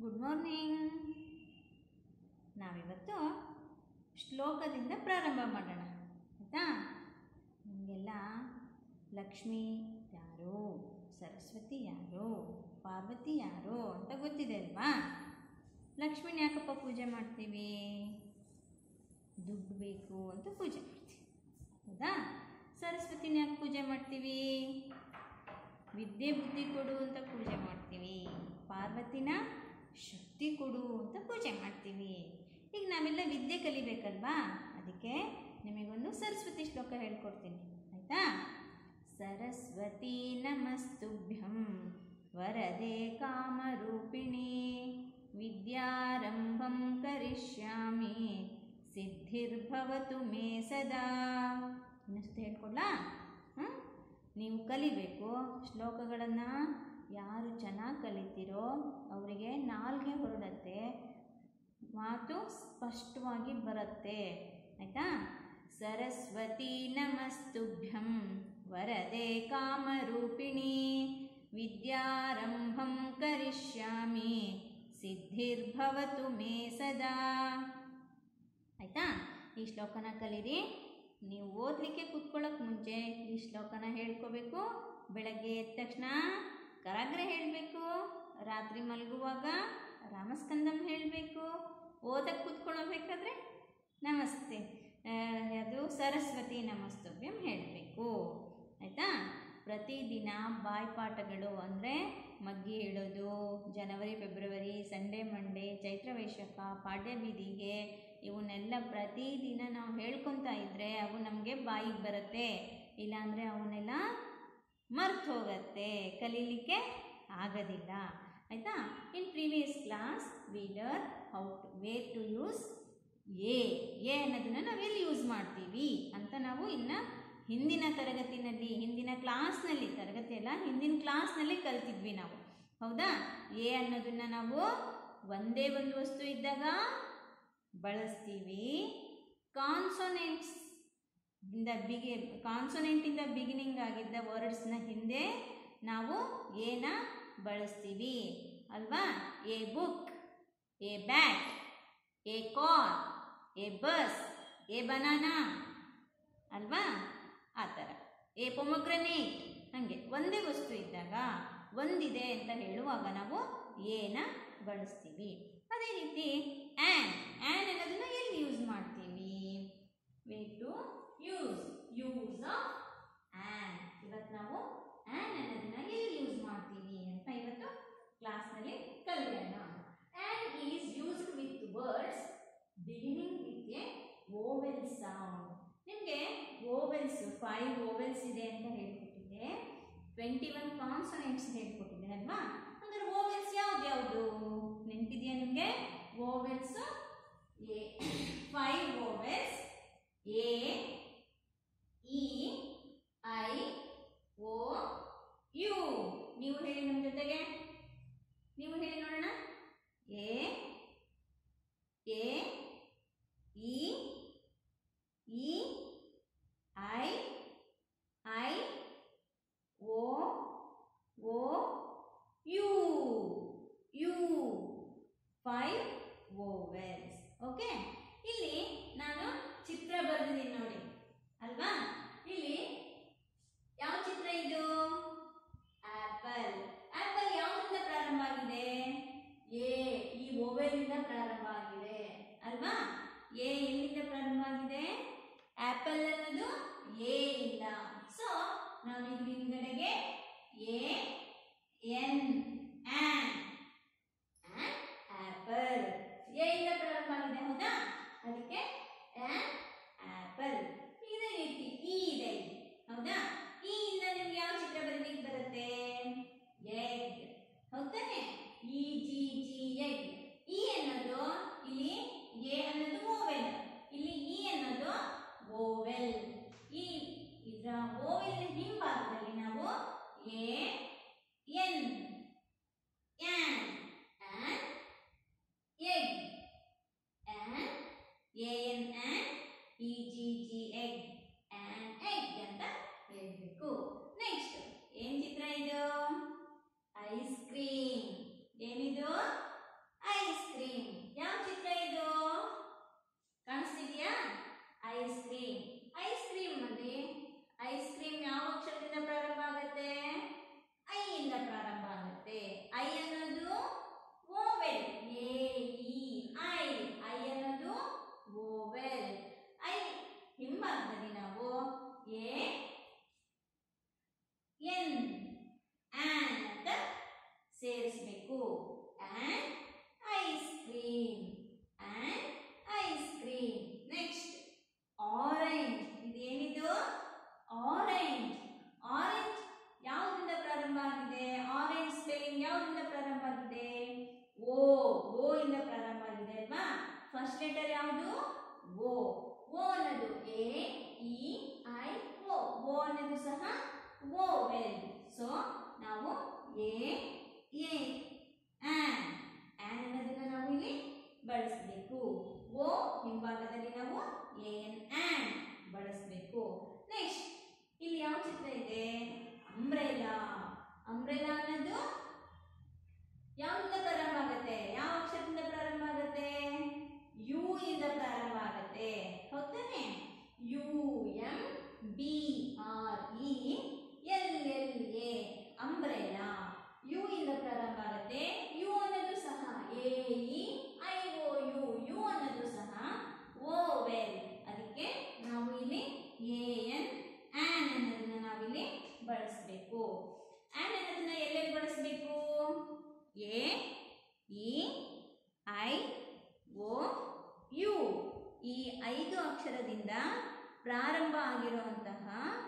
Good morning ನಾವಿವತ್ತು ಶ್ಲೋಕದಿಂದ ಪ್ರಾರಂಭ ಮಾಡೋಣ ಆಯಿತಾ ನಿಮಗೆಲ್ಲ ಲಕ್ಷ್ಮಿ ಯಾರು ಸರಸ್ವತಿ ಯಾರು ಪಾರ್ವತಿ ಯಾರು ಅಂತ ಗೊತ್ತಿದೆ ಅಲ್ವಾ ಲಕ್ಷ್ಮಿನ ಯಾಕಪ್ಪ ಪೂಜೆ ಮಾಡ್ತೀವಿ ದುಡ್ಡು ಬೇಕು ಅಂತ ಪೂಜೆ ಮಾಡ್ತೀವಿ ಹೌದಾ ಸರಸ್ವತಿನ ಯಾಕೆ ಪೂಜೆ ಮಾಡ್ತೀವಿ ವಿದ್ಯೆ ಬುದ್ಧಿ ಕೊಡು ಅಂತ ಪೂಜೆ ಮಾಡ್ತೀವಿ ಪಾರ್ವತಿನ ಶಕ್ತಿ ಕೊಡು ಅಂತ ಪೂಜೆ ಮಾಡ್ತೀವಿ ಈಗ ನಾವೆಲ್ಲ ವಿದ್ಯೆ ಕಲಿಬೇಕಲ್ವಾ ಅದಕ್ಕೆ ನಿಮಗೊಂದು ಸರಸ್ವತಿ ಶ್ಲೋಕ ಹೇಳ್ಕೊಡ್ತೀನಿ ಆಯಿತಾ ಸರಸ್ವತಿ ನಮಸ್ತುಭ್ಯಂ ವರದೆ ಕಾಮರೂಪಿಣಿ ವಿದ್ಯಾರಂಭಂ ಕರಿಷ್ಯಾಮಿ ಸಿದ್ಧಿರ್ಭವತು ಮೇ ಸದಾ ಇನ್ನಷ್ಟು ಹೇಳ್ಕೊಡ್ಲಾ ಹ್ಮ್? ನೀವು ಕಲಿಬೇಕು ಶ್ಲೋಕಗಳನ್ನು ಯಾರು ಚೆನ್ನಾಗಿ ಕಲಿತೀರೋ ಅವರಿಗೆ ನಾಲ್ಗೆ ಹೊರಡತ್ತೆ ಮಾತು ಸ್ಪಷ್ಟವಾಗಿ ಬರುತ್ತೆ ಆಯಿತಾ ಸರಸ್ವತಿ ನಮಸ್ತುಭ್ಯಂ ವರದೆ ಕಾಮರೂಪಿಣಿ ವಿದ್ಯಾರಂಭಂ ಕರಿಷ್ಯಾಮಿ ಸಿದ್ಧಿರ್ಭವತು ಮೇ ಸದಾ ಆಯಿತಾ ಈ ಶ್ಲೋಕನ ಕಲೀರಿ ನೀವು ಓದಲಿಕ್ಕೆ ಕೂತ್ಕೊಳ್ಳೋಕೆ ಮುಂಚೆ ಈ ಶ್ಲೋಕನ ಹೇಳ್ಕೋಬೇಕು ಬೆಳಗ್ಗೆ ಎದ್ದ ತಕ್ಷಣ ಕರಾಗ್ರೆ ಹೇಳಬೇಕು ರಾತ್ರಿ ಮಲಗುವಾಗ ರಾಮಸ್ಕಂದಂ ಹೇಳಬೇಕು ಓದಕ್ಕೆ ಕೂತ್ಕೊಳ್ಳೋಬೇಕಾದ್ರೆ ನಮಸ್ತೆ ಆ, ಅದು ಸರಸ್ವತಿ ನಮಸ್ತವ್ಯಂ ಹೇಳಬೇಕು ಆಯಿತಾ ಪ್ರತಿದಿನ ಬಾಯ್ಪಾಠಗಳು ಅಂದರೆ ಮಗ್ಗಿ ಇಡೋದು January February Sunday Monday Chaitra Vaishakha ಪಾಡ್ಯ ಬೀದಿಗೆ ಇವನ್ನೆಲ್ಲ ಪ್ರತಿದಿನ ನಾವು ಹೇಳ್ಕೊತಾ ಇದ್ದರೆ ಅವು ನಮಗೆ ಬಾಯಿಗೆ ಬರುತ್ತೆ ಇಲ್ಲಾಂದರೆ ಅವನ್ನೆಲ್ಲ ಮರ್ತು ಹೋಗುತ್ತೆ ಕಲೀಲಿಕ್ಕೆ ಆಗೋದಿಲ್ಲ ಆಯಿತಾ in previous class we learn how to where to use a a ಅನ್ನೋದನ್ನು ನಾವು ಎಲ್ಲಿ ಯೂಸ್ ಮಾಡ್ತೀವಿ ಅಂತ ನಾವು ಇನ್ನು ಹಿಂದಿನ ತರಗತಿನಲ್ಲಿ ಹಿಂದಿನ ಕ್ಲಾಸ್ನಲ್ಲಿ ತರಗತಿ ಅಲ್ಲ ಹಿಂದಿನ ಕ್ಲಾಸ್ನಲ್ಲಿ ಕಲ್ತಿದ್ವಿ ನಾವು ಹೌದಾ ಎ ಅನ್ನೋದನ್ನು ನಾವು ಒಂದೇ ಒಂದು ವಸ್ತು ಇದ್ದಾಗ ಬಳಸ್ತೀವಿ ಕಾನ್ಸೊನೆಂಟ್ಸ್ ಇಂದ ಬಿಗಿ ಕಾನ್ಸೊನೆಂಟಿಂದ ಬಿಗಿನಿಂಗ್ ಆಗಿದ್ದ ವರ್ಡ್ಸ್ನ ಹಿಂದೆ ನಾವು ಏನ ಬಳಸ್ತೀವಿ ಅಲ್ವಾ a book a bat a car a bus a banana ಅಲ್ವಾ ಆ ಥರ ಎ ಪೊಮಗ್ರನೇಟ್ ಹಾಗೆ ಒಂದೇ ವಸ್ತು ಇದ್ದಾಗ ಒಂದಿದೆ ಅಂತ ಹೇಳುವಾಗ ನಾವು ಏನ ಬಳಸ್ತೀವಿ ಅದೇ ರೀತಿ ಆ್ಯನ್ ಆ್ಯನ್ ಅನ್ನೋದನ್ನ ಎಲ್ಲಿ ಯೂಸ್ ಮಾಡ್ತೀವಿ way to use use of an ಇವತ್ತು ನಾವು ಆ್ಯನ್ ಅನ್ನೋದನ್ನ ಎಲ್ಲಿ ಯೂಸ್ ಮಾಡ್ತೀವಿ ಅಂತ ಇವತ್ತು ಕ್ಲಾಸ್ನಲ್ಲಿ ಕಲಿಯೋಣ an is used with words beginning with a vowel sound ನಿಮಗೆ ಓವೆಲ್ಸ್ ಫೈವ್ ಓವೆಲ್ಸ್ ಇದೆ ಅಂತ ಹೇಳ್ಕೊಟ್ಟಿದ್ದೆ ಟ್ವೆಂಟಿ ಒನ್ ಕಾನ್ಸನೆಂಟ್ಸ್ ಹೇಳ್ಕೊಟ್ಟಿದ್ದೆ ಅಲ್ವಾ ಅಂದ್ರೆ ಓವೆಲ್ಸ್ ಯಾವ್ದು ಯಾವುದು ನೆನಪಿದೆಯಾ ನಿಮಗೆ vowels a five vowels A E I O U ನೀವು ಹೇಳಿ ನಮ್ಮ ಜೊತೆಗೆ ನೀವು ಹೇಳಿ ನೋಡೋಣ A A E E I I O O U U five vowels okay ಇಲ್ಲಿ ನಾನು ಚಿತ್ರ ಬರೆದಿದ್ದೀನಿ ನೋಡಿ ಅಲ್ವಾ ಇಲ್ಲಿ ಯಾವ ಚಿತ್ರ ಇದು ಆಪಲ್ ಆಪಲ್ ಯಾವ್ದ್ರಿಂದ ಪ್ರಾರಂಭ ಆಗಿದೆ ಎ ಈ ಓವೆಲಿಂದ ಪ್ರಾರಂಭ ಆಗಿದೆ ಅಲ್ವಾ ಎ ಎಲ್ಲಿಂದ ಪ್ರಾರಂಭ ಆಗಿದೆ ಆಪಲ್ ಅನ್ನೋದು ಎ ಇಂದ ಸೊ ನಾವು ಇದ್ರ ಹಿಂದ್ಗಡೆಗೆ A N an apple A ಇಂದ ಪ್ರಾರಂಭ ಆಗಿದೆ ಹೌದಾ ಅದಕ್ಕೆ ಆನ್ ಆಪಲ್ ಇದೇ ರೀತಿ ಇ ಇದೆ ಇಲ್ಲಿ. ಹೌದಾ ಈ ಇಂದ ನಿಮ್ಗೆ ಯಾವ ಚಿತ್ರ ಬರಲಿಕ್ಕೆ ಬರುತ್ತೆ ಎಗ್ ಹೌದಾನೆ E G G egg E ಅನ್ನೋದು ಇಲ್ಲಿ ಎ ಅನ್ನೋದು ಓವೆಲ್ ಇಲ್ಲಿ ಇ ಅನ್ನೋದು ಓವೆಲ್ ಈ ಇದರ ಓವೆಲ್ ಹಿಂಭಾಗದಲ್ಲಿ ನಾವು ಎ ಎನ್ ಫಸ್ಟ್ ಲೆಟರ್ ಯಾವುದು ಓ ಓ ಅನ್ನೋದು A E I O O ಅನ್ನೋದು ಸಹ ಓ ವೆಲ್ ಸೊ ನಾವು ಎ ಎ ಆನ್ ಆನ್ ಅನ್ನೋದನ್ನ ನಾವು ಇಲ್ಲಿ ಬಳಸಬೇಕು ಓ ಹಿಂಭಾಗದಲ್ಲಿ ನಾವು ಎ ಎನ್ ಆನ್ ಬಳಸಬೇಕು ನೆಕ್ಸ್ಟ್ ಇಲ್ಲಿ ಯಾವ ಚಿತ್ರ ಇದೆ ಅಂಬ್ರೆಲಾ ಅಂಬ್ರೆಲಾ ಅನ್ನೋದು ಯಾವ್ದಿಂದ ಪ್ರಾರಂಭ ಆಗುತ್ತೆ ಯಾವ ಅಕ್ಷರದಿಂದ ಪ್ರಾರಂಭ ಆಗುತ್ತೆ ಯು ಇಂದ ಪ್ರಾರಂಭ ಆಗುತ್ತೆ ಹೌದಾನೆ U M B R E L L A umbrella U ಇಂದ ಪ್ರಾರಂಭ ಆಗುತ್ತೆ ಯು ಅನ್ನೋದು ಸಹ A E I O U U ಅನ್ನೋದು ಸಹ ಓ ವೆಲ್ ಅದಕ್ಕೆ ನಾವು ಇಲ್ಲಿ ಎ ಎನ್ ಆನ್ ಅನ್ನೋದನ್ನ ನಾವಿಲ್ಲಿ ಬಳಸಬೇಕು ಆನ್ ಅನ್ನೋದನ್ನ ಎಲ್ಲೆಲ್ಲಿ ಬಳಸಬೇಕು A E I O U ಈ ಐದು ಅಕ್ಷರದಿಂದ ಪ್ರಾರಂಭ ಆಗಿರುವಂತಹ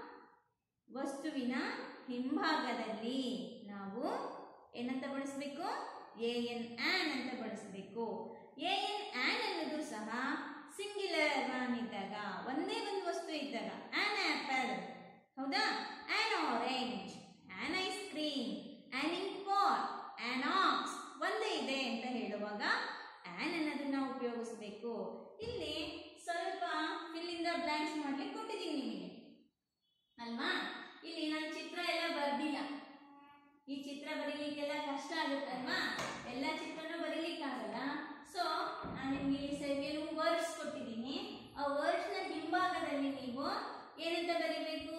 ವಸ್ತುವಿನ ಹಿಂಭಾಗದಲ್ಲಿ ನಾವು ಏನಂತ ಬಳಸಬೇಕು ಎ ಎನ್ ಆನ್ ಅಂತ ಬಳಸಬೇಕು ಎ ಎನ್ ಆನ್ ಅನ್ನೋದು ಸಹ ಸಿಂಗ್ಯುಲರ್ ಒನ್ ಇದ್ದಾಗ ಒಂದೇ ಒಂದು ವಸ್ತು ಇದ್ದಾಗ ಆನ್ ಆಪಲ್ ಹೌದಾ an orange an ice cream an ink pot an ox ಒಂದೇ ಇದೆ ಅಂತ ಹೇಳುವಾಗ ಆನ್ ಅನ್ನೋದನ್ನ ಉಪಯೋಗಿಸಬೇಕು ಇಲ್ಲಿ ಸ್ವಲ್ಪ ಫಿಲ್ಲಿಂದ ಬ್ಲಾಂಕ್ಸ್ ಮಾಡ್ಲಿಕ್ಕೆ ಕೊಟ್ಟಿದ್ದೀನಿ ನಿಮಗೆ ಅಲ್ವಾ ಇಲ್ಲಿ ನಾನು ಚಿತ್ರ ಎಲ್ಲ ಬರ್ದಿಲ್ಲ ಈ ಚಿತ್ರ ಬರೀಲಿಕ್ಕೆಲ್ಲ ಕಷ್ಟ ಆಗುತ್ತಲ್ವಾ ಎಲ್ಲ ಚಿತ್ರನೂ ಬರೀಲಿಕ್ಕಾಗಲ್ಲ ಸೊ ನಾನು ನಿಮ್ಗೆ ಇಲ್ಲಿ ಸ- ಕೆಲವು ವರ್ಡ್ಸ್ ಕೊಟ್ಟಿದ್ದೀನಿ ಆ ವರ್ಡ್ಸ್ನ ಹಿಂಭಾಗದಲ್ಲಿ ನೀವು ಏನಂತ ಬರೀಬೇಕು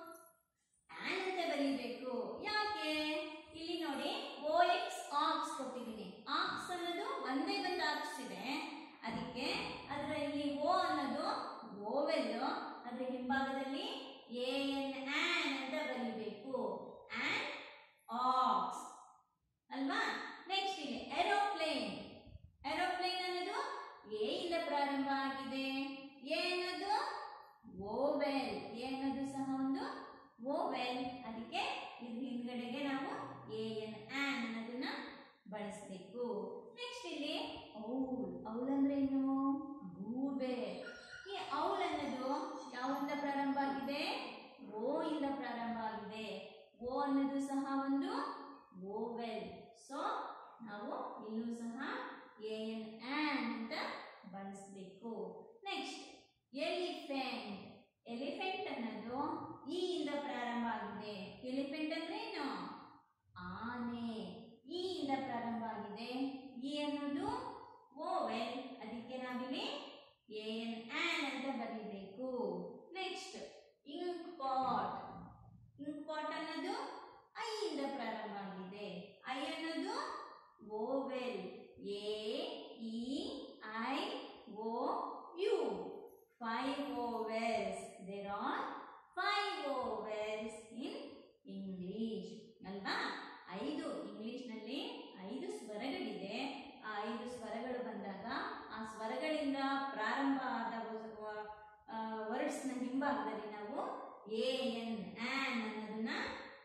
ಆನ್ ಅಂತ ಬರೀಬೇಕು ಯಾಕೆ ಇಲ್ಲಿ ನೋಡಿ ಓ ಎಕ್ಸ್ ಆಕ್ಸ್ ಕೊಟ್ಟಿದ್ದೀನಿ ಆಕ್ಸ್ ಅನ್ನೋದು ಒಂದೇ ಒಂದು ಆಕ್ಸ್ ಇದೆ ಅದಕ್ಕೆ ಅದರ ಇಲ್ಲಿ ಓ ಅನ್ನೋದು ಓವೆಲ್ ಅದರ ಹಿಂಭಾಗದಲ್ಲಿ ಎ ಎನ್ ಆನ್ ಅಂತ ಬರೀಬೇಕು ಆನ್ ಆಕ್ಸ್ ಅಲ್ವಾ ನೆಕ್ಸ್ಟ್ ಇಲ್ಲಿ ಏರೋಪ್ಲೇನ್ ಏರೋಪ್ಲೇನ್ ಅನ್ನೋದು ಎ ಇಂದ ಪ್ರಾರಂಭ ಆಗಿದೆ ಎ ಅನ್ನೋದು ಓವೆಲ್ ಎ ಅನ್ನೋದು ಸಹ ಒಂದು ಓವೆಲ್ ಅದಕ್ಕೆ ಇದ್ರ ಹಿಂದ್ಗಡೆಗೆ ನಾವು ಎ ಎನ್ ಆನ್ ಅನ್ನೋದನ್ನ ಬಳಸಬೇಕು ನೆಕ್ಸ್ಟ್ ಇಲ್ಲಿ ಔಲ್ ಔಲ್ ಅಂದ್ರೆ ಏನು ಗೂಬೆ ಈ ಔಲ್ ಅನ್ನೋದು ಯಾವ್ದಿಂದ ಪ್ರಾರಂಭ ಆಗಿದೆ ಓ ಇಂದ ಪ್ರಾರಂಭ ಆಗಿದೆ ಓ ಅನ್ನೋದು ಸಹ ಒಂದು ಓವೆಲ್ ಸೊ ನಾವು ಇಲ್ಲೂ ಸಹ ಎ ಎನ್ ಆನ್ ಅಂತ ಬಳಸಬೇಕು ನೆಕ್ಸ್ಟ್ ಎಲಿಫೆಂಟ್ ಎಲಿಫೆಂಟ್ ಅನ್ನೋದು ಈ ಇಂದ ಪ್ರಾರಂಭ ಆಗಿದೆ ಎಲಿಫೆಂಟ್ ಅಂದ್ರೆ ಏನು ಆನೆ ಈ ಇಂದ ಪ್ರಾರಂಭ ಆಗಿದೆ ಈ ಅನ್ನೋದು ಓವೆಲ್ ಅದಕ್ಕೆ ನಾವಿಲ್ಲಿ ಎ ಎನ್ ಆನ್ ಅಂತ ಬರೀಬೇಕು next ink pot ink pot ಅನ್ನೋದು ಐ ಇಂದ ಪ್ರಾರಂಭ ಆಗಿದೆ ಐ ಅನ್ನೋದು vowel A E I O U five vowels there are five vowels in English ಅಲ್ವಾ ಐದು ಇಂಗ್ಲಿಷ್ನಲ್ಲಿ ಐದು ಸ್ವರಗಳಿದೆ ಆ ಐದು ಸ್ವರಗಳು ಬಂದಾಗ ಆ ಸ್ವರಗಳಿಂದ ಪ್ರಾರಂಭ ಆದ ವರ್ಡ್ಸ್ನ ಹಿಂಭಾಗದಲ್ಲಿ ನಾವು ಎ ಎನ್ ಆನ್ ಅನ್ನೋದನ್ನ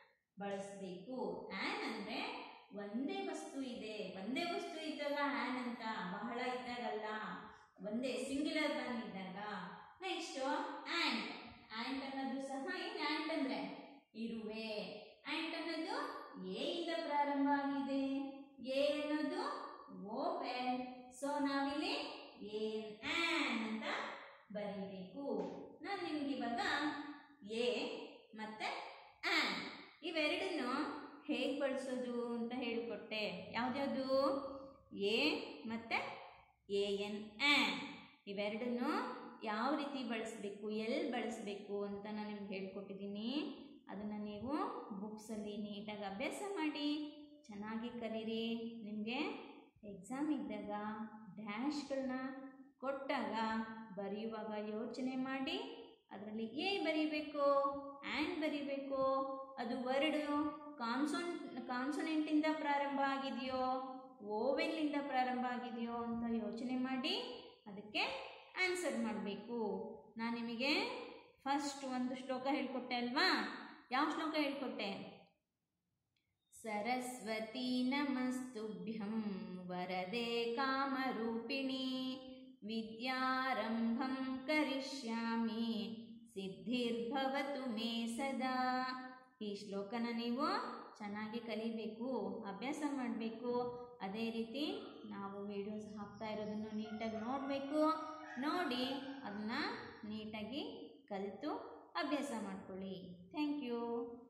ಬಳಸಬೇಕು ಆನ್ ಅಂದ್ರೆ ಒಂದೇ ವಸ್ತು ಇದೆ ಒಂದೇ ವಸ್ತು ಇದ್ದಾಗ ಆನ್ ಅಂತ ಬಹಳ ಇದ್ದಾಗಲ್ಲ ಒಂದೇ ಸಿಂಗ್ಯುಲರ್ ಒನ್ ಇದ್ದಾಗ ನೆಕ್ಸ್ಟ್ ಆಂಟ್ ಆಂಟ್ ಅನ್ನೋದು ಸಹ ಏನು ಆಂಟ್ ಅಂದ್ರೆ ಇರುವೆ ಆಂಟ್ ಅನ್ನೋದು ಎ ಇಂದ ಪ್ರಾರಂಭ ಆಗಿದೆ ಎ ಅನ್ನೋದು ಓಪೆನ್ ಸೊ ನಾವಿಲ್ಲಿ ಎನ್ ಆನ್ ಅಂತ ಬರೀಬೇಕು ನಾನು ನಿಮ್ಗೆ ಇವಾಗ ಎ ಮತ್ತೆ ಆನ್ ಇವೆರಡನ್ನು ಹೇಗೆ ಬಳಸೋದು ಅಂತ ಹೇಳಿಕೊಟ್ಟೆ ಯಾವ್ದ್ಯಾವುದು ಎ ಮತ್ತು ಎ ಎನ್ ಆ್ಯನ್ ಇವೆರಡನ್ನು ಯಾವ ರೀತಿ ಬಳಸಬೇಕು ಎಲ್ಲಿ ಬಳಸಬೇಕು ಅಂತ ನಾನು ನಿಮ್ಗೆ ಹೇಳ್ಕೊಟ್ಟಿದ್ದೀನಿ ಅದನ್ನು ನೀವು ಬುಕ್ಸಲ್ಲಿ ನೀಟಾಗಿ ಅಭ್ಯಾಸ ಮಾಡಿ ಚೆನ್ನಾಗಿ ಕಲೀರಿ ನಿಮಗೆ ಎಕ್ಸಾಮ್ ಇದ್ದಾಗ ಡ್ಯಾಶ್ಗಳನ್ನ ಕೊಟ್ಟಾಗ ಬರೆಯುವಾಗ ಯೋಚನೆ ಮಾಡಿ ಅದರಲ್ಲಿ ಎ ಬರೀಬೇಕು ಆ್ಯಂಡ್ ಬರೀಬೇಕು ಅದು ವರ್ಡು ಕಾನ್ಸೋನ್ ಕಾನ್ಸೊನೆಂಟಿಂದ ಪ್ರಾರಂಭ ಆಗಿದೆಯೋ ಓವೆಲ್ಲಿಂದ ಪ್ರಾರಂಭ ಆಗಿದೆಯೋ ಅಂತ ಯೋಚನೆ ಮಾಡಿ ಅದಕ್ಕೆ ಆನ್ಸರ್ ಮಾಡಬೇಕು ನಾನು ನಿಮಗೆ ಫಸ್ಟ್ ಒಂದು ಶ್ಲೋಕ ಹೇಳ್ಕೊಟ್ಟೆ ಅಲ್ವಾ ಯಾವ ಶ್ಲೋಕ ಹೇಳ್ಕೊಟ್ಟೆ ಸರಸ್ವತಿ ನಮಸ್ತುಭ್ಯಂ ವರದೆ ಕಾಮರೂಪಿಣಿ ವಿದ್ಯಾರಂಭಂ ಕರಿಷ್ಯಾಮಿ ಸಿದ್ಧಿರ್ಭವತು ಮೇ ಸದಾ ಈ ಶ್ಲೋಕನ ನೀವು ಚೆನ್ನಾಗಿ ಕಲಿಬೇಕು ಅಭ್ಯಾಸ ಮಾಡಬೇಕು ಅದೇ ರೀತಿ ನಾವು ವಿಡಿಯೋಸ್ ಹಾಕ್ತಾ ಇರೋದನ್ನು ನೀಟಾಗಿ ನೋಡಬೇಕು ನೋಡಿ ಅದನ್ನ ನೀಟಾಗಿ ಕಲಿತು ಅಭ್ಯಾಸ ಮಾಡ್ಕೊಳ್ಳಿ ಥ್ಯಾಂಕ್ ಯು